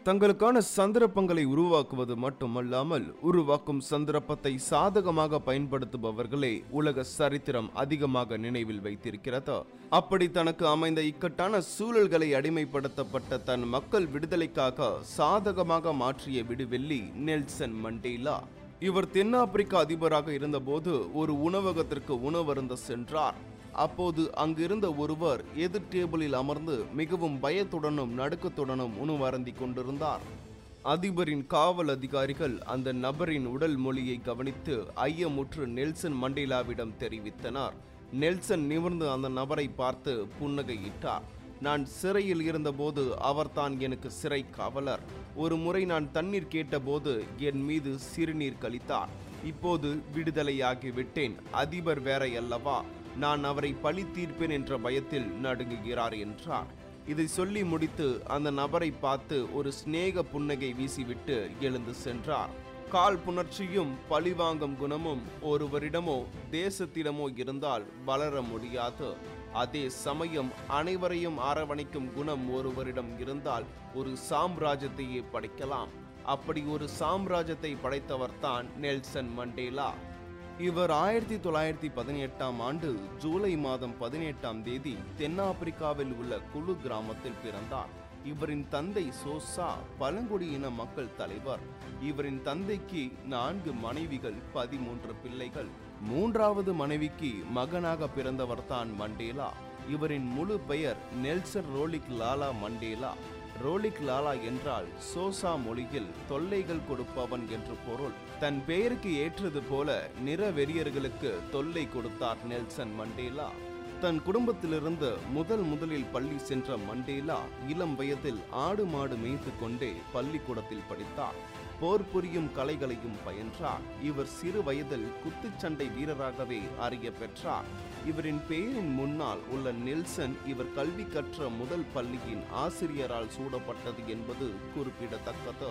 தங்களுக்கான சந்தர்ப்பங்களை உருவாக்குவது மட்டுமல்லாமல் உருவாக்கும் சந்தர்ப்பத்தை சாதகமாக பயன்படுத்துபவர்களே உலக சரித்திரம் அதிகமாக நினைவில் வைத்திருக்கிறது அப்படி தனக்கு அமைந்த இக்கட்டான சூழல்களை அடிமைப்படுத்தப்பட்ட தன் மக்கள் விடுதலைக்காக சாதகமாக மாற்றிய விடுவெள்ளி நெல்சன் மண்டேலா இவர் தென்னாப்பிரிக்க அதிபராக இருந்தபோது ஒரு உணவகத்திற்கு உணவருந்த சென்றார் அப்போது அங்கிருந்த ஒருவர் எதிர் டேபிளில் அமர்ந்து மிகவும் பயத்துடனும் நடுக்கத்துடனும் உணவருந்தி கொண்டிருந்தார் அதிபரின் காவல் அதிகாரிகள் அந்த நபரின் உடல் மொழியை கவனித்து ஐயமுற்று நெல்சன் மண்டேலாவிடம் தெரிவித்தனர் நெல்சன் நிமிர்ந்து அந்த நபரை பார்த்து புன்னகையிட்டார் நான் சிறையில் இருந்தபோது அவர்தான் எனக்கு சிறை காவலர் ஒரு முறை நான் தண்ணீர் கேட்டபோது என் மீது சிறுநீர் கழித்தார் இப்போது விடுதலையாகி விட்டேன் அதிபர் வேற அல்லவா நான் அவரை பழி தீர்ப்பேன் என்ற பயத்தில் நடுங்குகிறார் என்றார் இதை சொல்லி முடித்து அந்த நபரை பார்த்து ஒரு சிநேக புன்னகை வீசிவிட்டு எழுந்து சென்றார் கால் புணர்ச்சியும் பழிவாங்கும் குணமும் ஒருவரிடமோ தேசத்திடமோ இருந்தால் வளர முடியாது அதே சமயம் அனைவரையும் அரவணைக்கும் குணம் ஒருவரிடம் இருந்தால் ஒரு சாம்ராஜ்யத்தையே படைக்கலாம் அப்படி ஒரு சாம்ராஜ்யத்தை படைத்தவர்தான் நெல்சன் மண்டேலா இவர் ஆயிரத்தி தொள்ளாயிரத்தி பதினெட்டாம் ஆண்டு ஜூலை மாதம் பதினெட்டாம் தேதி தென்னாப்பிரிக்காவில் உள்ள குழு கிராமத்தில் பிறந்தார் இவரின் தந்தை சோசா பழங்குடியின மக்கள் தலைவர் இவரின் தந்தைக்கு நான்கு மனைவிகள் பதிமூன்று பிள்ளைகள் மூன்றாவது மனைவிக்கு மகனாக பிறந்தவர்தான் மண்டேலா இவரின் முழு பெயர் நெல்சன் ரோலிக் லாலா மண்டேலா ரோலிக் லாலா என்றால் சோசா மொழியில் தொல்லைகள் கொடுப்பவன் என்று பொருள் தன் பெயருக்கு ஏற்றது போல நிற வெறியர்களுக்கு தொல்லை கொடுத்தார் நெல்சன் மண்டேலா தன் குடும்பத்திலிருந்து முதல் முதலில் பள்ளி சென்ற மண்டேலா இளம் வயதில் ஆடு மாடு மேய்த்து கொண்டே பள்ளிக்கூடத்தில் படித்தார் போர் புரியும் கலைகளையும் பயின்றார் இவர் சிறு வயதில் குத்துச்சண்டை வீரராகவே அறிய பெற்றார் இவரின் பெயரின் முன்னால் உள்ள நெல்சன் இவர் கல்வி கற்ற முதல் பள்ளியின் ஆசிரியரால் சூடப்பட்டது என்பது குறிப்பிடத்தக்கது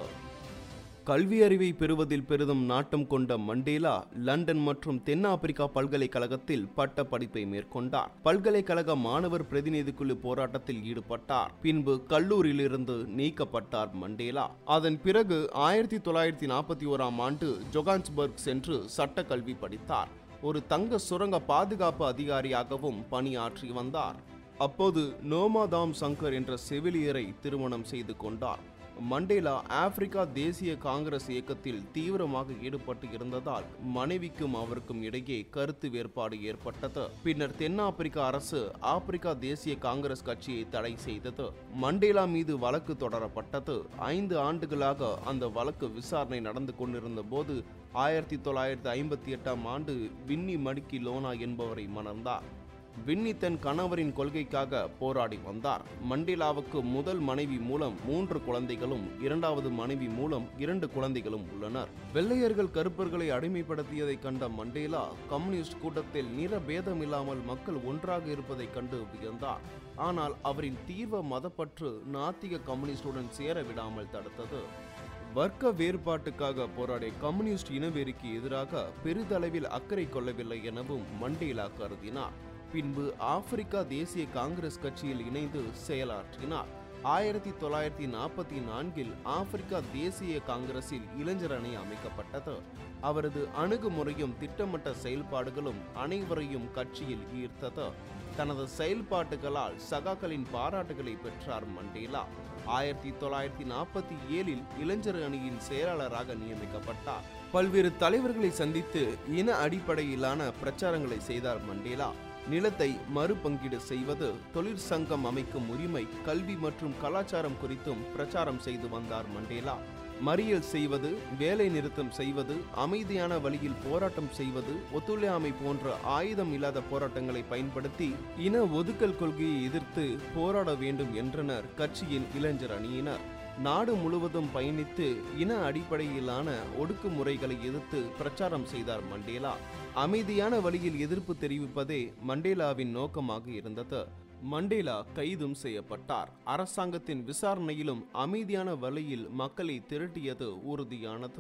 கல்வி அறிவை பெறுவதில் பெரிதும் நாட்டம் கொண்ட மண்டேலா லண்டன் மற்றும் தென்னாப்பிரிக்கா பல்கலைக்கழகத்தில் பட்ட படிப்பை மேற்கொண்டார் பல்கலைக்கழக மாணவர் பிரதிநிதி குழு போராட்டத்தில் ஈடுபட்டார் பின்பு கல்லூரியிலிருந்து நீக்கப்பட்டார் மண்டேலா அதன் பிறகு ஆயிரத்தி தொள்ளாயிரத்தி நாற்பத்தி ஓராம் ஆண்டு ஜொகான்ஸ்பர்க் சென்று சட்ட கல்வி படித்தார் ஒரு தங்க சுரங்க பாதுகாப்பு அதிகாரியாகவும் பணியாற்றி வந்தார் அப்போது நோமாதாம் சங்கர் என்ற செவிலியரை திருமணம் செய்து கொண்டார் மண்டேலா ஆப்பிரிக்கா தேசிய காங்கிரஸ் இயக்கத்தில் தீவிரமாக ஈடுபட்டு இருந்ததால் மனைவிக்கும் அவருக்கும் இடையே கருத்து வேறுபாடு ஏற்பட்டது பின்னர் தென்னாப்பிரிக்க அரசு ஆப்பிரிக்கா தேசிய காங்கிரஸ் கட்சியை தடை செய்தது மண்டேலா மீது வழக்கு தொடரப்பட்டது ஐந்து ஆண்டுகளாக அந்த வழக்கு விசாரணை நடந்து கொண்டிருந்த போது ஆயிரத்தி தொள்ளாயிரத்தி ஐம்பத்தி எட்டாம் ஆண்டு வின்னி மடிக்கி லோனா என்பவரை மணந்தார் வின்னி தன் கணவரின் கொள்கைக்காக போராடி வந்தார் மண்டேலாவுக்கு முதல் மனைவி மூலம் மூன்று குழந்தைகளும் இரண்டாவது மனைவி மூலம் இரண்டு குழந்தைகளும் உள்ளனர் வெள்ளையர்கள் கருப்பர்களை அடிமைப்படுத்தியதை கண்ட மண்டேலா கம்யூனிஸ்ட் கூட்டத்தில் நிற பேதமில்லாமல் மக்கள் ஒன்றாக இருப்பதை கண்டு வியந்தார் ஆனால் அவரின் தீவிர மதப்பற்று நாத்திக கம்யூனிஸ்டுடன் சேர விடாமல் தடுத்தது வர்க்க வேறுபாட்டுக்காக போராடிய கம்யூனிஸ்ட் இனவெறிக்கு எதிராக பெரிதளவில் அக்கறை கொள்ளவில்லை எனவும் மண்டேலா கருதினார் பின்பு ஆப்பிரிக்கா தேசிய காங்கிரஸ் கட்சியில் இணைந்து செயலாற்றினார் ஆயிரத்தி தொள்ளாயிரத்தி நாற்பத்தி நான்கில் ஆப்பிரிக்கா தேசிய காங்கிரஸில் இளைஞர் அணி அமைக்கப்பட்டது அவரது அணுகுமுறையும் திட்டமிட்ட செயல்பாடுகளும் அனைவரையும் கட்சியில் ஈர்த்தது தனது செயல்பாட்டுகளால் சகாக்களின் பாராட்டுகளை பெற்றார் மண்டேலா ஆயிரத்தி தொள்ளாயிரத்தி நாற்பத்தி ஏழில் இளைஞர் அணியின் செயலாளராக நியமிக்கப்பட்டார் பல்வேறு தலைவர்களை சந்தித்து இன அடிப்படையிலான பிரச்சாரங்களை செய்தார் மண்டேலா நிலத்தை மறுபங்கீடு செய்வது தொழிற்சங்கம் அமைக்கும் உரிமை கல்வி மற்றும் கலாச்சாரம் குறித்தும் பிரச்சாரம் செய்து வந்தார் மண்டேலா மறியல் செய்வது வேலை நிறுத்தம் செய்வது அமைதியான வழியில் போராட்டம் செய்வது ஒத்துழையாமை போன்ற ஆயுதம் இல்லாத போராட்டங்களை பயன்படுத்தி இன ஒதுக்கல் கொள்கையை எதிர்த்து போராட வேண்டும் என்றனர் கட்சியின் இளைஞர் அணியினர் நாடு முழுவதும் பயணித்து இன அடிப்படையிலான ஒடுக்குமுறைகளை எதிர்த்து பிரச்சாரம் செய்தார் மண்டேலா அமைதியான வழியில் எதிர்ப்பு தெரிவிப்பதே மண்டேலாவின் நோக்கமாக இருந்தது மண்டேலா கைதும் செய்யப்பட்டார் அரசாங்கத்தின் விசாரணையிலும் அமைதியான வழியில் மக்களை திரட்டியது உறுதியானது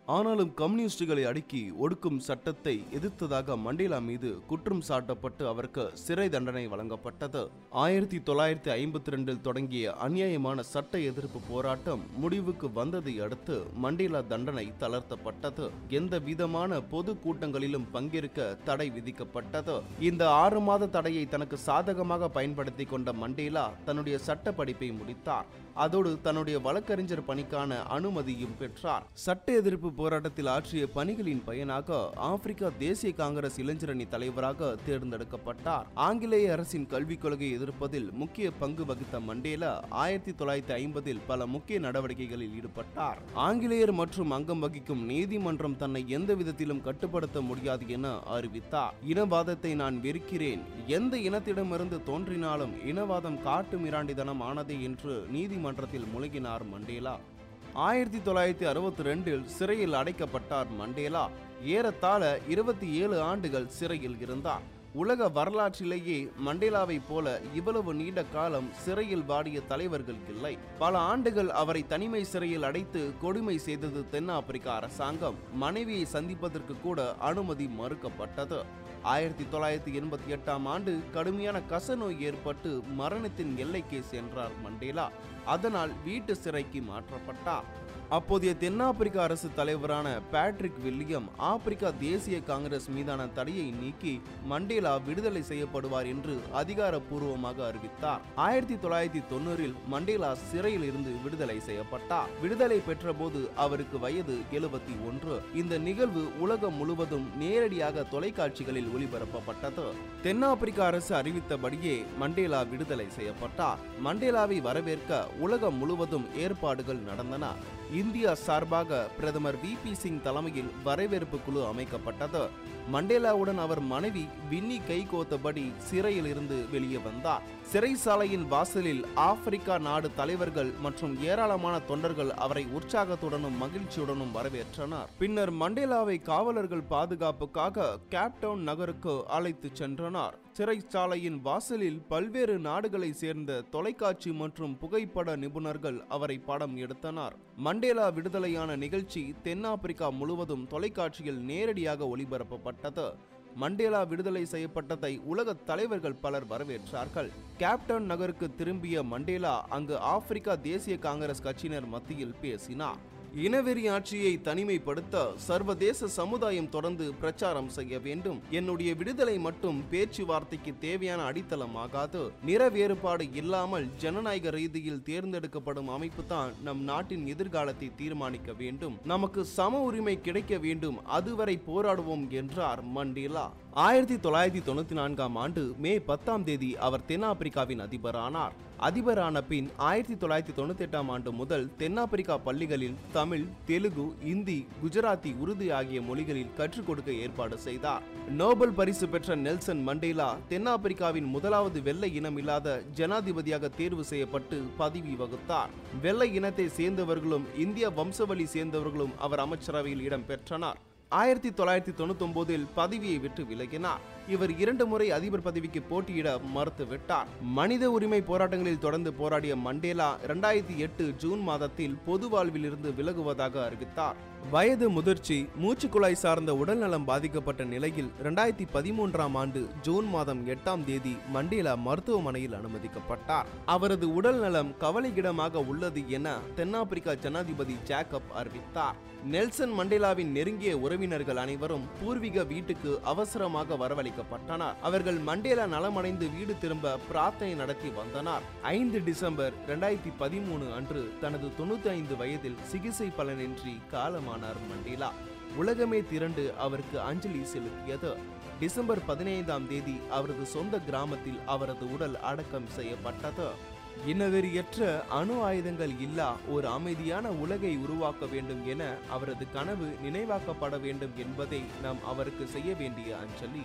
ஆனாலும் கம்யூனிஸ்டுகளை அடக்கி ஒடுக்கும் சட்டத்தை எதிர்த்ததாக மண்டேலா மீது குற்றம் சாட்டப்பட்டு அவருக்கு சிறை தண்டனை வழங்கப்பட்டது ஆயிரத்தி தொள்ளாயிரத்தி ஐம்பத்தி ரெண்டில் தொடங்கிய அநியாயமான சட்ட எதிர்ப்பு போராட்டம் முடிவுக்கு வந்ததை அடுத்து மண்டேலா தண்டனை தளர்த்தப்பட்டது எந்த விதமான பொது கூட்டங்களிலும் பங்கேற்க தடை விதிக்கப்பட்டது இந்த ஆறு மாத தடையை தனக்கு சாதகமாக பயன்படுத்தி கொண்ட மண்டேலா தன்னுடைய சட்ட படிப்பை முடித்தார் அதோடு தன்னுடைய வழக்கறிஞர் பணிக்கான அனுமதியும் பெற்றார் சட்ட எதிர்ப்பு போராட்டத்தில் ஆற்றிய பணிகளின் பயனாக ஆப்பிரிக்கா தேசிய காங்கிரஸ் இளைஞரணி தலைவராக தேர்ந்தெடுக்கப்பட்டார் ஆங்கிலேய அரசின் கல்விக் கொள்கையை எதிர்ப்பதில் முக்கிய பங்கு வகித்த மண்டேலா ஆயிரத்தி தொள்ளாயிரத்தி ஐம்பதில் பல முக்கிய நடவடிக்கைகளில் ஈடுபட்டார் ஆங்கிலேயர் மற்றும் அங்கம் வகிக்கும் நீதிமன்றம் தன்னை எந்த விதத்திலும் கட்டுப்படுத்த முடியாது என அறிவித்தார் இனவாதத்தை நான் வெறுக்கிறேன் எந்த இனத்திடமிருந்து தோன்றினாலும் இனவாதம் காட்டு மிராண்டிதனம் ஆனதே என்று நீதிமன்றத்தில் முழங்கினார் மண்டேலா ஆயிரத்தி தொள்ளாயிரத்தி அறுபத்தி ரெண்டில் சிறையில் அடைக்கப்பட்டார் மண்டேலா ஏறத்தாழ இருபத்தி ஏழு ஆண்டுகள் சிறையில் இருந்தார் உலக வரலாற்றிலேயே மண்டேலாவை போல இவ்வளவு நீண்ட காலம் சிறையில் வாடிய தலைவர்கள் இல்லை பல ஆண்டுகள் அவரை தனிமை சிறையில் அடைத்து கொடுமை செய்தது தென்னாப்பிரிக்க அரசாங்கம் மனைவியை சந்திப்பதற்கு கூட அனுமதி மறுக்கப்பட்டது ஆயிரத்தி தொள்ளாயிரத்தி எண்பத்தி எட்டாம் ஆண்டு கடுமையான கசநோய் ஏற்பட்டு மரணத்தின் எல்லைக்கே சென்றார் மண்டேலா அதனால் வீட்டு சிறைக்கு மாற்றப்பட்டார் அப்போதைய தென்னாப்பிரிக்க அரசு தலைவரான பேட்ரிக் வில்லியம் ஆப்பிரிக்கா தேசிய காங்கிரஸ் மீதான தடையை நீக்கி மண்டேலா விடுதலை செய்யப்படுவார் என்று அதிகாரப்பூர்வமாக அறிவித்தார் ஆயிரத்தி தொள்ளாயிரத்தி தொண்ணூறில் மண்டேலா சிறையில் இருந்து விடுதலை செய்யப்பட்டார் விடுதலை பெற்றபோது அவருக்கு வயது எழுபத்தி ஒன்று இந்த நிகழ்வு உலகம் முழுவதும் நேரடியாக தொலைக்காட்சிகளில் ஒளிபரப்பப்பட்டது தென்னாப்பிரிக்க அரசு அறிவித்தபடியே மண்டேலா விடுதலை செய்யப்பட்டார் மண்டேலாவை வரவேற்க உலகம் முழுவதும் ஏற்பாடுகள் நடந்தன இந்தியா சார்பாக பிரதமர் வி பி சிங் தலைமையில் வரவேற்பு குழு அமைக்கப்பட்டது மண்டேலாவுடன் அவர் மனைவி வின்னி கைகோத்தபடி சிறையில் இருந்து வெளியே வந்தார் சிறைசாலையின் வாசலில் ஆப்பிரிக்கா நாடு தலைவர்கள் மற்றும் ஏராளமான தொண்டர்கள் அவரை உற்சாகத்துடனும் மகிழ்ச்சியுடனும் வரவேற்றனர் பின்னர் மண்டேலாவை காவலர்கள் பாதுகாப்புக்காக கேப்டவுன் நகருக்கு அழைத்துச் சென்றனர் சிறைச்சாலையின் வாசலில் பல்வேறு நாடுகளை சேர்ந்த தொலைக்காட்சி மற்றும் புகைப்பட நிபுணர்கள் அவரை படம் எடுத்தனர் மண்டேலா விடுதலையான நிகழ்ச்சி தென்னாப்பிரிக்கா முழுவதும் தொலைக்காட்சியில் நேரடியாக ஒளிபரப்பப்பட்டது மண்டேலா விடுதலை செய்யப்பட்டதை உலக தலைவர்கள் பலர் வரவேற்றார்கள் கேப்டன் நகருக்கு திரும்பிய மண்டேலா அங்கு ஆப்பிரிக்கா தேசிய காங்கிரஸ் கட்சியினர் மத்தியில் பேசினார் இனவெறி ஆட்சியை தனிமைப்படுத்த சர்வதேச சமுதாயம் தொடர்ந்து பிரச்சாரம் செய்ய வேண்டும் என்னுடைய விடுதலை மட்டும் பேச்சுவார்த்தைக்கு தேவையான அடித்தளமாகாது நிற வேறுபாடு இல்லாமல் ஜனநாயக ரீதியில் தேர்ந்தெடுக்கப்படும் அமைப்பு தான் நம் நாட்டின் எதிர்காலத்தை தீர்மானிக்க வேண்டும் நமக்கு சம உரிமை கிடைக்க வேண்டும் அதுவரை போராடுவோம் என்றார் மண்டேலா ஆயிரத்தி தொள்ளாயிரத்தி தொண்ணூத்தி நான்காம் ஆண்டு மே பத்தாம் தேதி அவர் தென்னாப்பிரிக்காவின் அதிபரானார் அதிபரான பின் ஆயிரத்தி தொள்ளாயிரத்தி தொண்ணூத்தி எட்டாம் ஆண்டு முதல் தென்னாப்பிரிக்கா பள்ளிகளில் தமிழ் தெலுங்கு இந்தி குஜராத்தி உருது ஆகிய மொழிகளில் கற்றுக் கொடுக்க ஏற்பாடு செய்தார் நோபல் பரிசு பெற்ற நெல்சன் மண்டேலா தென்னாப்பிரிக்காவின் முதலாவது வெள்ளை இனம் இல்லாத ஜனாதிபதியாக தேர்வு செய்யப்பட்டு பதவி வகுத்தார் வெள்ளை இனத்தை சேர்ந்தவர்களும் இந்திய வம்சவழி சேர்ந்தவர்களும் அவர் அமைச்சரவையில் இடம் பெற்றனர் ஆயிரத்தி தொள்ளாயிரத்தி தொண்ணூத்தி ஒன்பதில் பதவியை விட்டு விலகினார் இவர் இரண்டு முறை அதிபர் பதவிக்கு போட்டியிட மறுத்துவிட்டார் மனித உரிமை போராட்டங்களில் தொடர்ந்து போராடிய மண்டேலா இரண்டாயிரத்தி எட்டு ஜூன் மாதத்தில் பொது வாழ்வில் இருந்து விலகுவதாக அறிவித்தார் வயது முதிர்ச்சி மூச்சுக்குழாய் சார்ந்த உடல்நலம் பாதிக்கப்பட்ட நிலையில் இரண்டாயிரத்தி பதிமூன்றாம் ஆண்டு ஜூன் மாதம் எட்டாம் தேதி மண்டேலா மருத்துவமனையில் அனுமதிக்கப்பட்டார் அவரது உடல் நலம் கவலைக்கிடமாக உள்ளது என தென்னாப்பிரிக்கா ஜனாதிபதி ஜேக்கப் அறிவித்தார் நெல்சன் மண்டேலாவின் நெருங்கிய உறவினர்கள் அனைவரும் பூர்வீக வீட்டுக்கு அவசரமாக வரவழைக்கப்பட்டனர் அவர்கள் மண்டேலா நலமடைந்து வீடு திரும்ப பிரார்த்தனை நடத்தி வந்தனர் ஐந்து டிசம்பர் இரண்டாயிரத்தி பதிமூணு அன்று தனது தொண்ணூத்தி ஐந்து வயதில் சிகிச்சை பலனின்றி காலமானார் மண்டேலா உலகமே திரண்டு அவருக்கு அஞ்சலி செலுத்தியது டிசம்பர் பதினைந்தாம் தேதி அவரது சொந்த கிராமத்தில் அவரது உடல் அடக்கம் செய்யப்பட்டது இனவெறியற்ற அணு ஆயுதங்கள் இல்லா ஒரு அமைதியான உலகை உருவாக்க வேண்டும் என அவரது கனவு நினைவாக்கப்பட வேண்டும் என்பதை நாம் அவருக்கு செய்ய வேண்டிய அஞ்சலி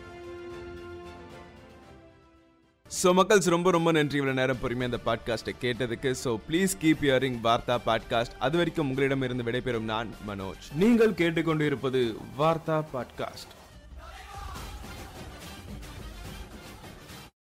ஸோ மக்கள்ஸ் ரொம்ப ரொம்ப நன்றி இவ்வளோ நேரம் பொறுமையாக அந்த பாட்காஸ்ட்டை கேட்டதுக்கு so please keep hearing Vaartha podcast அது வரைக்கும் உங்களிடம் இருந்து விடைபெறும் நான் மனோஜ் நீங்கள் கேட்டுக்கொண்டு இருப்பது வார்த்தா பாட்காஸ்ட்